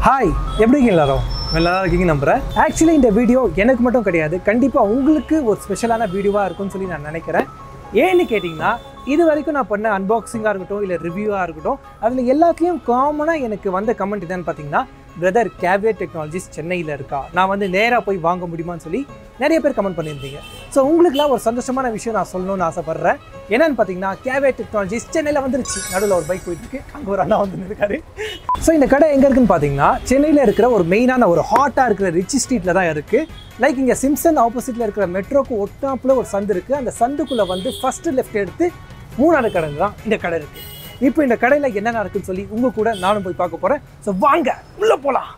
Hi எப்படி இருக்கீங்க எல்லாரும் நல்லா இருக்கீங்க நம்புறேன் ஆக்சுவலி இந்த வீடியோ எனக்கு மட்டும் கிடையாது கண்டிப்பாக உங்களுக்கு ஒரு ஸ்பெஷலான வீடியோவாக இருக்கும்னு சொல்லி நான் நினைக்கிறேன் ஏன்னு கேட்டிங்கன்னா இது வரைக்கும் நான் பண்ண அன்பாக்சிங்காக இருக்கட்டும் இல்லை ரிவ்யூவாக இருக்கட்டும் அதில் எல்லாத்துலேயும் காமனாக எனக்கு வந்த கமெண்ட் என்னன்னு பார்த்தீங்கன்னா பிரதர் கேவியர் டெக்னாலஜிஸ் சென்னையில் இருக்கா நான் வந்து நேராக போய் வாங்க முடியுமான்னு சொல்லி நிறைய பேர் கமெண்ட் பண்ணியிருந்தீங்க ஸோ உங்களுக்குலாம் ஒரு சந்தோஷமான விஷயம் நான் சொல்லணும்னு ஆசைப்பட்றேன் என்னன்னு பார்த்தீங்கன்னா கேவியர் டெக்னாலஜிஸ் சென்னையில் வந்துருச்சு நடுவில் ஒரு பைக் போயிட்டு இருக்கு அங்கே ஒரு அண்ணா வந்து இருக்காரு ஸோ இந்த கடை எங்கே இருக்குன்னு பார்த்தீங்கன்னா சென்னையில் இருக்கிற ஒரு மெயினான ஒரு ஹாட்டாக இருக்கிற ரிச் ஸ்ட்ரீட்டில் தான் இருக்குது லைக் இங்கே சிம்சன் ஆப்போசிட்டில் இருக்கிற மெட்ரோக்கு ஒட்டாப்பில் ஒரு சந்து இருக்குது அந்த சந்துக்குள்ளே வந்து ஃபஸ்ட்டு லெஃப்ட் எடுத்து மூணாவது கடை தான் இந்த கடை இருக்குது இப்போ இந்த கடையில் என்ன நடக்குன்னு சொல்லி உங்கள் கூட நானும் போய் பார்க்க போகிறேன் ஸோ வாங்க உள்ளே போகலாம்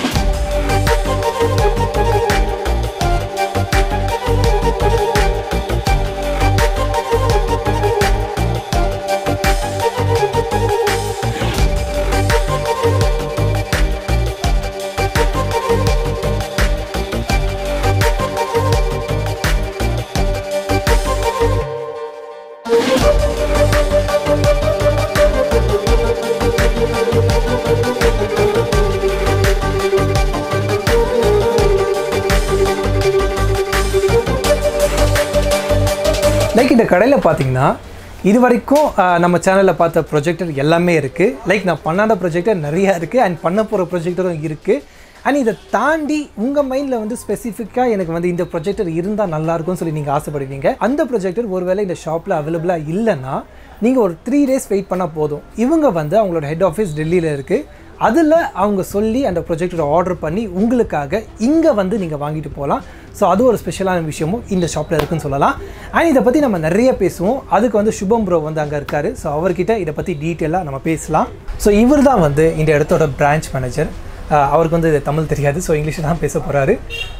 லைக் இந்த கடையில் பார்த்தீங்கன்னா இது வரைக்கும் ஆஹ், நம்ம சேனலில் பார்த்த ப்ரொஜெக்டர் எல்லாமே இருக்குது லைக் நான் பண்ணாத ப்ரொஜெக்டர் நிறையா இருக்குது அண்ட் பண்ண போகிற ப்ரொஜெக்டரும் இருக்குது அண்ட் இதை தாண்டி உங்கள் மைண்டில் வந்து ஸ்பெசிஃபிக்காக எனக்கு வந்து இந்த ப்ரொஜெக்டர் இருந்தால் நல்லாயிருக்கும்னு சொல்லி நீங்கள் ஆசைப்படுவீங்க அந்த ப்ரொஜெக்டர் ஒருவேளை இந்த ஷாப்பில் அவைலபிளாக இல்லைன்னா நீங்கள் ஒரு த்ரீ டேஸ் வெயிட் பண்ணால் போதும் இவங்க வந்து அவங்களோட ஹெட் ஆஃபீஸ் டெல்லியில் இருக்குது அதில் அவங்க சொல்லி அந்த ப்ரொஜெக்டரை ஆர்டர் பண்ணி உங்களுக்காக இங்கே வந்து நீங்கள் வாங்கிட்டு போகலாம் ஸோ அது ஒரு ஸ்பெஷலான விஷயமும் இந்த ஷாப்பில் இருக்குன்னு சொல்லலாம் அண்ட் இதை பற்றி நம்ம நிறைய பேசுவோம் அதுக்கு வந்து சுபம் ப்ரோ வந்து அங்கே இருக்கார் ஸோ அவர்கிட்ட இதை பற்றி டீட்டெயிலாக நம்ம பேசலாம் ஸோ இவர் தான் வந்து இந்த இடத்தோட பிரான்ச் மேனேஜர் அவருக்கு வந்து இது தமிழ் தெரியாது ஸோ இங்கிலீஷில் தான் பேச போகிறாரு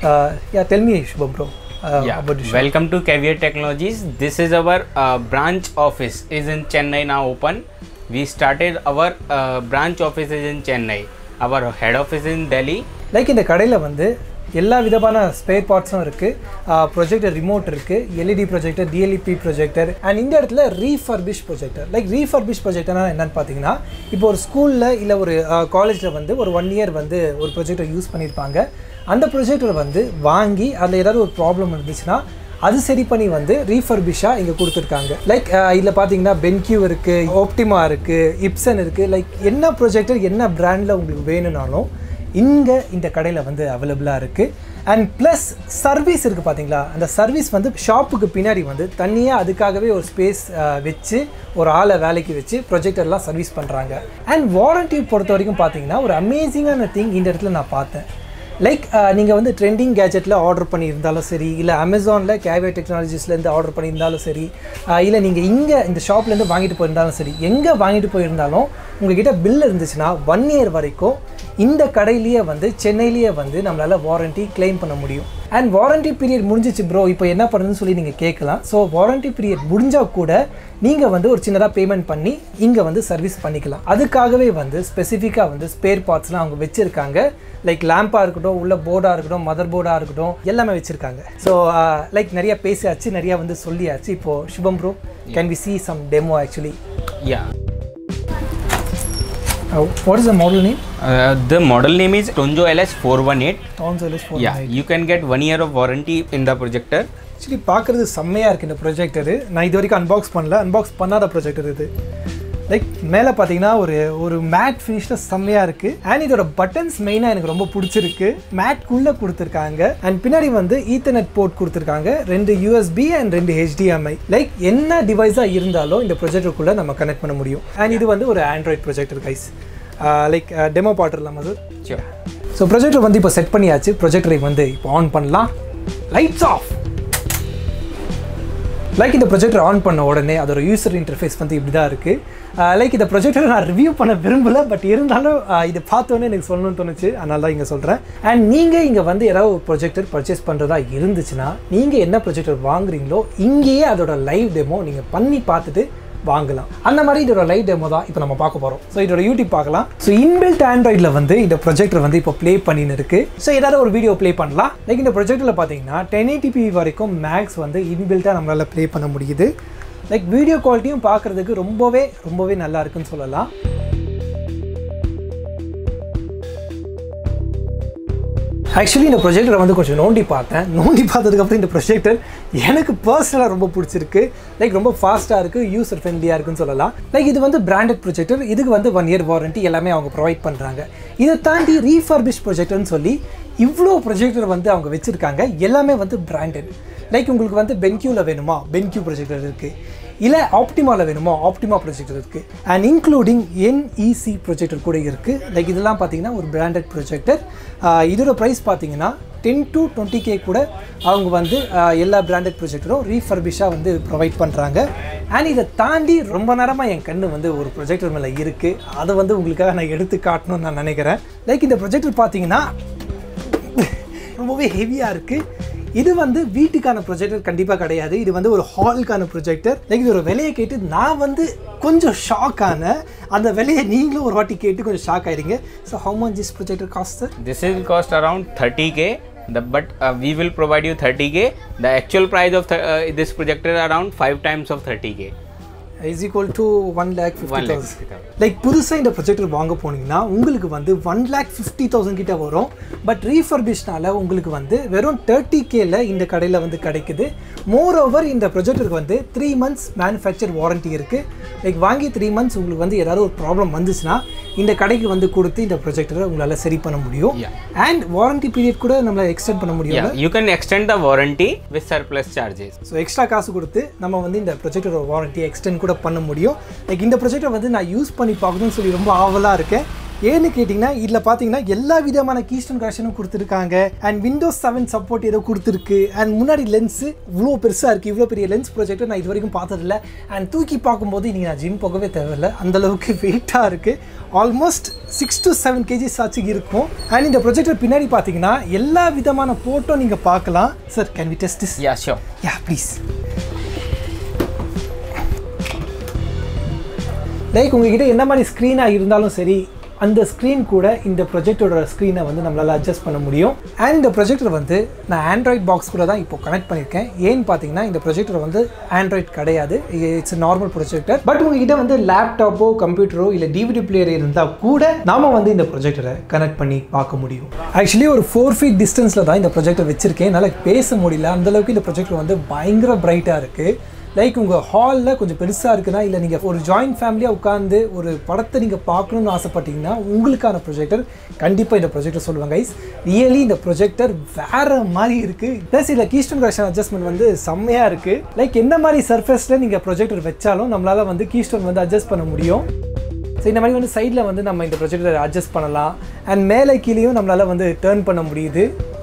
yeah tell me Shubham bro Yeah. Welcome to Caviar Technologies. This is our uh, branch office is in Chennai now open. We started our uh, branch office is in Chennai. Our head office is in Delhi. Like இந்த கடையில் வந்து எல்லா விதமான spare பார்ட்ஸும் இருக்குது projector remote இருக்குது LED projector DLP projector and இந்த இடத்துல ரீஃபர்பிஷ் ப்ரொஜெக்டர் லைக் ரீஃபர்பிஷ் ப்ரொஜெக்டர்னா என்னன்னு பார்த்தீங்கன்னா இப்போ ஒரு ஸ்கூலில் இல்லை ஒரு காலேஜில் வந்து ஒரு ஒன் இயர் வந்து ஒரு ப்ரொஜெக்டர் யூஸ் பண்ணியிருப்பாங்க அந்த ப்ரொஜெக்டர் வந்து வாங்கி அதில் ஏதாவது ஒரு ப்ராப்ளம் இருந்துச்சுன்னா அது சரி பண்ணி வந்து ரீஃபர்பிஷாக இங்கே கொடுத்துருக்காங்க லைக் இதில் பார்த்தீங்கன்னா பென்கியூ இருக்குது ஆப்டிமா இருக்குது இப்சன் இருக்குது லைக் என்ன ப்ரொஜெக்டர் என்ன பிராண்டில் உங்களுக்கு வேணும்னாலும் இங்கே இந்த கடையில் வந்து அவைலபிளாக இருக்குது அண்ட் ப்ளஸ் சர்வீஸ் இருக்குது பார்த்தீங்களா அந்த சர்வீஸ் வந்து ஷாப்புக்கு பின்னாடி வந்து தனியாக அதுக்காகவே ஒரு ஸ்பேஸ் வச்சு ஒரு ஆளை வேலைக்கு வச்சு ப்ரொஜெக்டர்லாம் சர்வீஸ் பண்ணுறாங்க அண்ட் வாரண்ட்டி பொறுத்த வரைக்கும் பார்த்தீங்கன்னா ஒரு அமேசிங்கான திங் இந்த இடத்துல நான் பார்த்தேன் லைக் நீங்கள் வந்து ட்ரெண்டிங் கேஜெட்டில் ஆர்டர் பண்ணியிருந்தாலும் சரி இல்லை அமேசானில் கேவியர் டெக்னாலஜிஸ்லேருந்து ஆர்டர் பண்ணியிருந்தாலும் சரி இல்லை நீங்கள் இங்கே இந்த ஷாப்லேருந்து வாங்கிட்டு போயிருந்தாலும் சரி எங்கே வாங்கிட்டு போயிருந்தாலும் உங்ககிட்ட பில் இருந்துச்சுன்னா ஒன் இயர் வரைக்கும் இந்த கடையிலேயே வந்து சென்னையிலேயே வந்து நம்மளால் வாரண்ட்டி கிளைம் பண்ண முடியும் அண்ட் வாரண்ட்டி பீரியட் முடிஞ்சிச்சு ப்ரோ இப்போ என்ன பண்ணுறதுன்னு சொல்லி நீங்கள் கேட்கலாம் ஸோ வாரண்ட்டி பீரியட் முடிஞ்சால் கூட நீங்கள் வந்து ஒரு சின்னதாக பேமெண்ட் பண்ணி இங்கே வந்து சர்வீஸ் பண்ணிக்கலாம் அதுக்காகவே வந்து ஸ்பெசிஃபிக்காக வந்து ஸ்பேர் பார்ட்ஸ்லாம் அவங்க வச்சுருக்காங்க லைக் லேம்பாக இருக்கட்டும் உள்ள போர்டாக இருக்கட்டும் மதர் போர்டாக இருக்கட்டும் எல்லாமே வச்சுருக்காங்க ஸோ லைக் நிறைய பேசியாச்சு நிறையா வந்து சொல்லியாச்சு இப்போது Shubham bro can we see some demo actually Yeah. What is the model name Uh, the model name is Tonjo LS 418. Thousand four Yeah, you can get one year of warranty in the projector. Actually பார்க்குறது செம்மையாக இருக்குது இந்த projector நான் இது வரைக்கும் unbox பண்ணல unbox பண்ணாத projector இது லைக் மேலே பார்த்தீங்கன்னா ஒரு ஒரு மேட் ஃபினிஷில் செம்மையாக இருக்குது அண்ட் இதோட பட்டன்ஸ் மெயினாக எனக்கு ரொம்ப பிடிச்சிருக்கு மேட்குள்ளே கொடுத்துருக்காங்க அண்ட் பின்னாடி வந்து ஈத்தர்நெட் போர்ட் கொடுத்துருக்காங்க ரெண்டு யூஎஸ்பி அண்ட் ரெண்டு ஹெச்டிஎம்ஐ லைக் என்ன டிவைஸாக இருந்தாலும் இந்த ப்ரொஜெக்டருக்குள்ளே நம்ம கனெக்ட் பண்ண முடியும் அண்ட் இது வந்து ஒரு android projector guys like demo பாட்டுலாமா சார் Sure. ஸோ ப்ரொஜெக்டர் வந்து இப்போ செட் பண்ணியாச்சு ப்ரொஜெக்டரை வந்து இப்போ ஆன் பண்ணலாம் லைட்ஸ் ஆஃப் லைக் இந்த ப்ரொஜெக்டர் ஆன் பண்ண உடனே அதோட யூசர் இன்டர்ஃபேஸ் வந்து இப்படி தான் இருக்குது லைக் இந்த ப்ரொஜெக்டரை நான் ரிவ்யூ பண்ண விரும்பல பட் இருந்தாலும் uh, இதை பார்த்தோன்னே எனக்கு சொல்லணும்னு தோணுச்சு அதனால தான் இங்கே சொல்கிறேன் அண்ட் நீங்கள் இங்கே வந்து ஏதாவது ஒரு ப்ரொஜெக்டர் பர்ச்சேஸ் பண்ணுறதா இருந்துச்சுன்னா நீங்கள் என்ன ப்ரொஜெக்டர் வாங்குறீங்களோ இங்கேயே அதோட லைவ் டெமோ நீங்கள் பண்ணி பார்த்துட்டு வாங்கலாம் அந்த மாதிரி இதோட லைவ் டெமோ தான் இப்போ நம்ம பார்க்க போகிறோம் ஸோ இதோட யூடியூப் பார்க்கலாம் ஸோ இன்பில்ட் ஆண்ட்ராய்டில் வந்து இந்த ப்ரொஜெக்டர் வந்து இப்போ ப்ளே பண்ணின்னு இருக்கு ஸோ ஏதாவது ஒரு வீடியோ ப்ளே பண்ணலாம் லைக் இந்த ப்ரொஜெக்டரில் பார்த்தீங்கன்னா டென் எயிட்டிபி வரைக்கும் மேக்ஸ் வந்து இன்பில்ட்டாக நம்மளால் ப்ளே பண்ண முடியுது லைக் வீடியோ குவாலிட்டியும் பார்க்குறதுக்கு ரொம்பவே ரொம்பவே நல்லா இருக்குன்னு சொல்லலாம் ஆக்சுவலி இந்த ப்ரொஜெக்டரை வந்து கொஞ்சம் நோண்டி பார்த்தேன் நோண்டி பார்த்ததுக்கப்புறம் இந்த ப்ரொஜெக்டர் எனக்கு பர்சனலாக ரொம்ப பிடிச்சிருக்கு லைக் ரொம்ப ஃபாஸ்ட்டாக இருக்குது யூசர் ஃப்ரெண்ட்லியாக இருக்குன்னு சொல்லலாம் லைக் இது வந்து பிராண்டட் ப்ரொஜெக்டர் இதுக்கு வந்து ஒன் இயர் வாரண்ட்டி எல்லாமே அவங்க ப்ரொவைட் பண்ணுறாங்க இதை தாண்டி ரீஃபர்பிஷ் ப்ரொஜெக்டர்னு சொல்லி இவ்வளோ ப்ரொஜெக்டர் வந்து அவங்க வச்சுருக்காங்க எல்லாமே வந்து பிராண்டட் லைக் உங்களுக்கு வந்து பென்கியூவில் வேணுமா பென்கியூ ப்ரொஜெக்டர் இருக்குது இல்லை ஆப்டிமாவில் வேணுமோ ஆப்டிமா ப்ரொஜெக்டர் இருக்குது அண்ட் இன்க்ளூடிங் என்இசி ப்ரொஜெக்டர் கூட இருக்குது லைக் இதெல்லாம் பார்த்தீங்கன்னா ஒரு பிராண்டட் ப்ரொஜெக்டர் இதோட ப்ரைஸ் பார்த்தீங்கன்னா டென் டு டுவெண்ட்டி கே கூட அவங்க வந்து ஆஹ், எல்லா பிராண்டட் ப்ரொஜெக்டரும் ரீஃபர்பிஷாக வந்து ப்ரொவைட் பண்ணுறாங்க அண்ட் இதை தாண்டி ரொம்ப நேரமாக என் கண்ணு வந்து ஒரு ப்ரொஜெக்டர் மேலே இருக்குது அதை வந்து உங்களுக்காக நான் எடுத்து காட்டணும்னு நான் நினைக்கிறேன் லைக் இந்த ப்ரொஜெக்டர் பார்த்தீங்கன்னா ரொம்பவே ஹெவியாக இருக்குது இது வந்து வீட்டுக்கான ப்ரொஜெக்டர் கண்டிப்பாக கிடையாது இது வந்து ஒரு ஹாலுக்கான ப்ரொஜெக்டர் லைக் இது ஒரு விலையை கேட்டு நான் வந்து கொஞ்சம் ஷாக் ஆனேன் அந்த விலையை நீங்களும் ஒரு வாட்டி கேட்டு கொஞ்சம் ஷாக் ஆயிருங்க so how much this projector cost This will cost around 30k. The, but uh, we will provide you 30k. The actual price of th- uh, this projector around five times of 30k. Is equal to one lakh fifty 1 lakh thousand 50,000. Like புதுசாக இந்த projector வாங்க போனீங்கன்னா உங்களுக்கு வந்து one lakh fifty thousand கிட்ட வரும் but ரீஃபர்பிஷ்னால உங்களுக்கு வந்து வெறும் தேர்ட்டி கேல இந்த கடையில் வந்து கிடைக்குது மோர் ஓவர் இந்த ப்ரொஜெக்டருக்கு வந்து த்ரீ மந்த்ஸ் மேனுஃபேக்சர் வாரண்ட்டி இருக்குது லைக் வாங்கி த்ரீ மந்த்ஸ் உங்களுக்கு வந்து ஏதாவது ஒரு ப்ராப்ளம் வந்துச்சுன்னா இந்த கடைக்கு வந்து கொடுத்து இந்த ப்ரொஜெக்டரை உங்களால் சரி பண்ண முடியும் Yeah. அண்ட் வாரண்ட்டி பீரியட் கூட நம்மளால் எக்ஸ்டெண்ட் பண்ண முடியும் Yeah, you can extend the warranty with surplus charges. So extra காசு கொடுத்து நம்ம வந்து இந்த ப்ரொஜெக்டரோட வாரண்ட்டி எக்ஸ்டெண்ட் கூட பண்ண முடியும் லைக் இந்த ப்ரொஜெக்டர் வந்து நான் யூஸ் பண்ணி பார்க்கணும்னு சொல்லி ரொம்ப ஆவலாக இருக்கேன் ஏன்னு கேட்டிங்கன்னா இதில் பார்த்தீங்கன்னா எல்லா விதமான கீஸ்டன் கரெக்ஷனும் கொடுத்துருக்காங்க அண்ட் விண்டோஸ் செவன் சப்போர்ட் ஏதோ கொடுத்துருக்கு அண்ட் முன்னாடி லென்ஸு இவ்வளோ பெருசாக இருக்குது இவ்வளோ பெரிய லென்ஸ் ப்ரொஜெக்டர் நான் இது வரைக்கும் பார்த்ததில்ல அண்ட் தூக்கி பார்க்கும்போது நீங்கள் நான் ஜிம் போகவே தேவையில்லை அந்தளவுக்கு வெயிட்டாக இருக்குது almost six to seven kgs ஆச்சு இருக்கும் அண்ட் இந்த ப்ரொஜெக்டர் பின்னாடி பார்த்தீங்கன்னா எல்லா விதமான ஃபோட்டோ நீங்கள் பார்க்கலாம் sir can we test this Yeah, sure. Yeah please like உங்ககிட்ட என்ன மாதிரி ஸ்க்ரீனாக இருந்தாலும் சரி அந்த ஸ்க்ரீன் கூட இந்த ப்ரொஜெக்டரோட ஸ்க்ரீனை வந்து நம்மளால் அட்ஜஸ்ட் பண்ண முடியும் அண்ட் இந்த ப்ரொஜெக்டர் வந்து நான் ஆண்ட்ராய்ட் பாக்ஸ் கூட தான் இப்போ கனெக்ட் பண்ணியிருக்கேன் ஏன்னு பார்த்தீங்கன்னா இந்த ப்ரொஜெக்டர் வந்து ஆண்ட்ராய்ட் கிடையாது இட்ஸ் நார்மல் ப்ரொஜெக்டர் பட் உங்ககிட்ட வந்து லேப்டாப்போ கம்ப்யூட்டரோ இல்லை டிவிடி பிளேயர் இருந்தால் கூட நாம வந்து இந்த ப்ரொஜெக்டரை கனெக்ட் பண்ணி பார்க்க முடியும் ஆக்சுவலி ஒரு ஃபோர் ஃபீட் டிஸ்டன்ஸில் தான் இந்த ப்ரொஜெக்டர் வச்சிருக்கேன் என்னால் பேச முடியல அந்தளவுக்கு இந்த ப்ரொஜெக்டர் வந்து பயங்கர பிரைட்டாக இருக்குது லைக் உங்கள் ஹாலில் கொஞ்சம் பெருசாக இருக்குன்னா இல்லை நீங்கள் ஒரு ஜாயிண்ட் ஃபேமிலியாக உட்காந்து ஒரு படத்தை நீங்கள் பார்க்கணுன்னு ஆசைப்பட்டீங்கன்னா உங்களுக்கான ப்ரொஜெக்டர் கண்டிப்பாக இந்த ப்ரொஜெக்டர் சொல்லுவாங்க கைஸ் ரியலி இந்த ப்ரொஜெக்டர் வேறு மாதிரி இருக்குது ப்ளஸ் இதில் கீஸ்டன் கரெக்ஷன் அட்ஜஸ்ட்மெண்ட் வந்து செம்மையாக இருக்குது லைக் எந்த மாதிரி சர்ஃபேஸில் நீங்கள் ப்ரொஜெக்டர் வச்சாலும் நம்மளால் வந்து கீஸ்டோன் வந்து அட்ஜஸ்ட் பண்ண முடியும் ஸோ இந்த மாதிரி வந்து சைடில் வந்து நம்ம இந்த ப்ரொஜெக்டரை அட்ஜஸ்ட் பண்ணலாம் அண்ட் மேலே கீழேயும் நம்மளால் வந்து டேர்ன் பண்ண முடியுது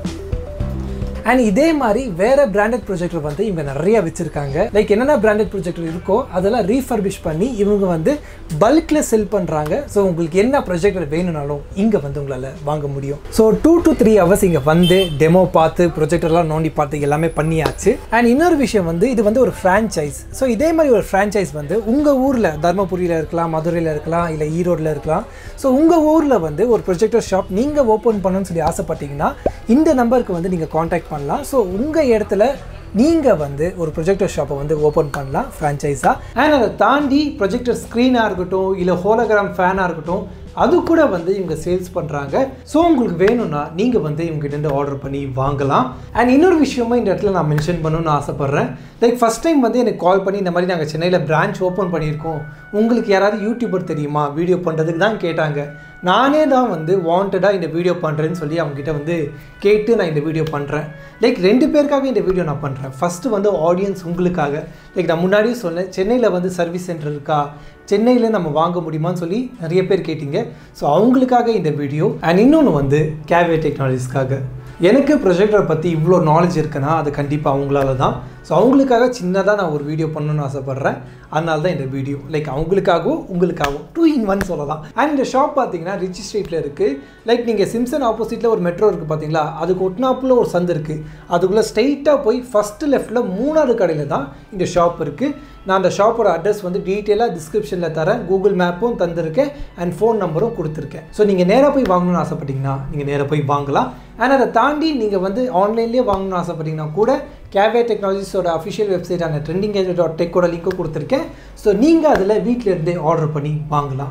அண்ட் இதே மாதிரி வேற பிராண்டட் ப்ரொஜெக்டர் வந்து இவங்க நிறைய வச்சிருக்காங்க லைக் என்னென்ன பிராண்டட் ப்ரொஜெக்டர் இருக்கோ அதெல்லாம் ரீஃபர்பிஷ் பண்ணி இவங்க வந்து பல்க்ல செல் பண்றாங்க ஸோ உங்களுக்கு என்ன ப்ரொஜெக்டர் வேணும்னாலும் இங்க வந்து உங்களால வாங்க முடியும் so two to three hours இங்க வந்து டெமோ பார்த்து ப்ரொஜெக்டர்லாம் நோண்டி பார்த்து எல்லாமே பண்ணியாச்சு அண்ட் இன்னொரு விஷயம் வந்து இது வந்து ஒரு ஃப்ரான்ச்சைஸ் ஸோ இதே மாதிரி ஒரு ஃப்ரான்ச்சைஸ் வந்து உங்க ஊர்ல தர்மபுரியில இருக்கலாம் மதுரையில் இருக்கலாம் இல்லை ஈரோட்டில் இருக்கலாம் ஸோ உங்க ஊர்ல வந்து ஒரு ப்ரொஜெக்டர் ஷாப் நீங்க ஓப்பன் பண்ணணும்னு சொல்லி ஆசைப்பட்டீங்கன்னா இந்த நம்பருக்கு வந்து நீங்க காண்டாக்ட் பண்ணலாம் ஸோ உங்கள் இடத்துல நீங்கள் வந்து ஒரு ப்ரொஜெக்டர் ஷாப்பை வந்து ஓப்பன் பண்ணலாம் ஃப்ரான்ச்சைஸாக அண்ட் அதை தாண்டி ப்ரொஜெக்டர் ஸ்க்ரீனாக இருக்கட்டும் இல்லை ஹோலோகிராம் ஃபேனாக இருக்கட்டும் அது கூட வந்து இவங்க சேல்ஸ் பண்ணுறாங்க ஸோ உங்களுக்கு வேணும்னா நீங்கள் வந்து இவங்ககிட்ட ஆர்டர் பண்ணி வாங்கலாம் அண்ட் இன்னொரு விஷயமும் இந்த இடத்துல நான் மென்ஷன் பண்ணணும்னு ஆசைப்பட்றேன் லைக் ஃபஸ்ட் டைம் வந்து எனக்கு கால் பண்ணி இந்த மாதிரி நாங்கள் சென்னையில் பிரான்ச் ஓப்பன் பண்ணியிருக்கோம் உங்களுக்கு யாராவது யூடியூபர் தெரியுமா வீடியோ பண்ணுறதுக்கு தான் கேட்டாங்க நானே தான் வந்து வாண்டடாக இந்த வீடியோ பண்ணுறேன்னு சொல்லி அவங்ககிட்ட வந்து கேட்டு நான் இந்த வீடியோ பண்ணுறேன் லைக் ரெண்டு பேருக்காக இந்த வீடியோ நான் பண்ணுறேன் ஃபஸ்ட்டு வந்து ஆடியன்ஸ் உங்களுக்காக லைக் நான் முன்னாடியே சொன்னேன் சென்னையில் வந்து சர்வீஸ் சென்டர் இருக்கா சென்னையில் நம்ம வாங்க முடியுமான்னு சொல்லி நிறைய பேர் கேட்டிங்க ஸோ அவங்களுக்காக இந்த வீடியோ அண்ட் இன்னொன்று வந்து கேவே டெக்னாலஜிஸ்க்காக எனக்கு ப்ரொஜெக்டரை பற்றி இவ்வளோ நாலேஜ் இருக்குன்னா அது கண்டிப்பாக அவங்களால தான் ஸோ அவங்களுக்காக சின்னதாக நான் ஒரு வீடியோ பண்ணணும்னு ஆசைப்பட்றேன் அதனால தான் இந்த வீடியோ லைக் அவங்களுக்காகவும் உங்களுக்காகவும் டூ இன் ஒன் சொல்லலாம் அண்ட் இந்த ஷாப் பார்த்தீங்கன்னா ரிச்சி ஸ்ட்ரீட்டில் இருக்குது லைக் நீங்கள் சிம்சன் ஆப்போசிட்டில் ஒரு மெட்ரோ இருக்குது பார்த்தீங்களா அதுக்கு ஒட்டினாப்புல ஒரு சந்து இருக்குது அதுக்குள்ளே ஸ்ட்ரைட்டாக போய் ஃபஸ்ட்டு லெஃப்ட்டில் மூணாவது கடையில் தான் இந்த ஷாப் இருக்குது நான் அந்த ஷாப்போட அட்ரஸ் வந்து டீட்டெயிலாக டிஸ்கிரிப்ஷனில் தரேன் கூகுள் மேப்பும் தந்திருக்கேன் அண்ட் ஃபோன் நம்பரும் கொடுத்துருக்கேன் ஸோ நீங்கள் நேராக போய் வாங்கணும்னு ஆசைப்பட்டீங்கன்னா நீங்கள் நேராக போய் வாங்கலாம் அண்ட் அதை தாண்டி நீங்கள் வந்து ஆன்லைன்லேயே வாங்கணும்னு ஆசைப்பட்டீங்கன்னா கூட கேவே டெக்னாலஜிஸோட அஃபிஷியல் வெப்சைட்டான ட்ரெண்டிங் ஏஜ் டாட் டெக்கோட லிங்க்கும் கொடுத்துருக்கேன் ஸோ நீங்கள் அதில் வீட்டில் இருந்தே ஆர்டர் பண்ணி வாங்கலாம்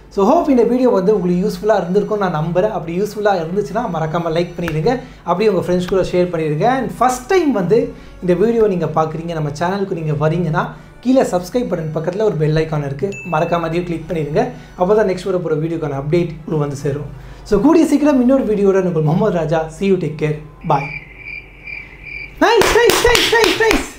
ஸோ ஹோப் இந்த வீடியோ வந்து உங்களுக்கு யூஸ்ஃபுல்லாக இருந்திருக்கும் நான் நம்புறேன் அப்படி யூஸ்ஃபுல்லாக இருந்துச்சுன்னா மறக்காமல் லைக் பண்ணிடுங்க அப்படியே உங்கள் ஃப்ரெண்ட்ஸ் கூட ஷேர் பண்ணிடுங்க அண்ட் ஃபஸ்ட் டைம் வந்து இந்த வீடியோ நீங்கள் பார்க்குறீங்க நம்ம சேனலுக்கு நீங்கள் வரீங்கன்னா கீழே சப்ஸ்கிரைப் பட்டன் பக்கத்தில் ஒரு பெல் ஐக்கான் இருக்குது மறக்காம அதையும் கிளிக் பண்ணிடுங்க அப்போ தான் நெக்ஸ்ட் வர போகிற வீடியோக்கான அப்டேட் உங்களுக்கு வந்து சேரும் ஸோ கூடிய சீக்கிரம் இன்னொரு வீடியோட உங்கள் Mohammed Raja see you take care bye nice nice nice nice nice